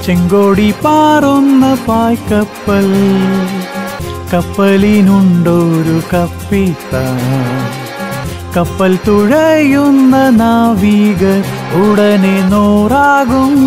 ചെങ്കോടി പാറുന്ന പായ്ക്കപ്പൽ കപ്പലിനുണ്ടൊരു കപ്പിത്താൻ കപ്പൽ തുഴയുന്ന നാവികർ ഉടനെ നൂറാകും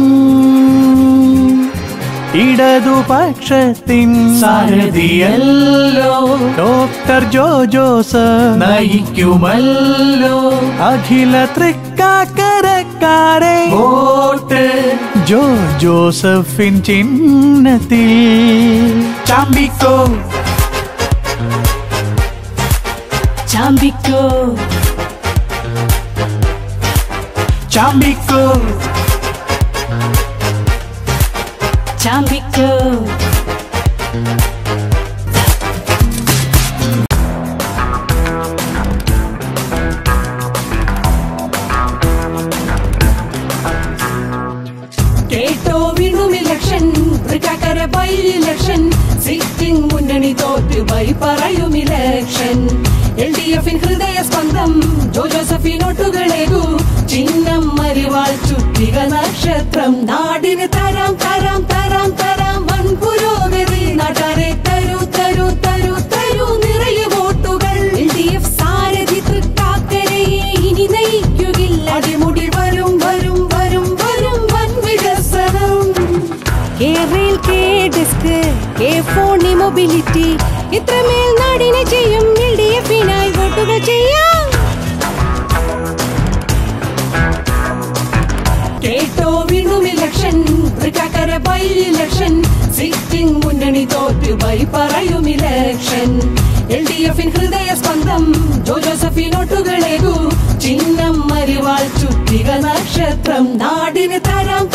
ഇടതുപക്ഷത്തിൻ സാരഥിയല്ലോ ഡോക്ടർ ജോ ജോസഫ് നയിക്കുമല്ലോ അഖില തൃക്കാക്കരക്കാരെ വോട്ട് ജോ ജോസഫിൻ ചിഹ്നത്തിൽ ചാമ്പിക്കോ ചാമ്പിക്കോ ചാമ്പിക്കോ ചാമ്പിക്കോ കേട്ടോ വീണ്ടും election Thrikkakara by election sitting മുന്നണി തോറ്റു ബൈ പറയും ഇലക്ഷൻ എൽ ഡി എഫിൻ ഹൃദയ സ്പന്ദം ജോ ജോസഫിനോട്ടുകളേകു ചിഹ്നം മരിവാൾ ചുറ്റിക നക്ഷത്രം നാടിന് തരാം തരാം തരാം തരാം വൻ പുരോഗതി നാട്ടാരെ തരൂ തരൂ തരൂ തരൂ നിറയെ വോട്ടുകൾ എൽ ഡി എഫ് സാരഥി തൃക്കാക്കരയെ ഇനി നയിക്കുകില്ല അടിമുടി വരും വരും വരും വരും വൻ വികസനം കേരയിൽ K desk K phone mobility ഇത്രമേൽ നാടിനെ ചെയ്യും എൽ ഡി എഫിനായി വോട്ടുകൾ ചെയ്യാം കേട്ടോ വീണ്ടും election Thrikkakara by election sitting മുന്നണി തോറ്റു ബൈ പറയും ഇലക്ഷൻ എൽ ഡി എഫിൻ ഹൃദയ സ്പന്ദം ജോ ജോസഫിനോട്ടുകളേകു ചിഹ്നം മരിവാൾ ചുറ്റിക നക്ഷത്രം നാടിന് തരാം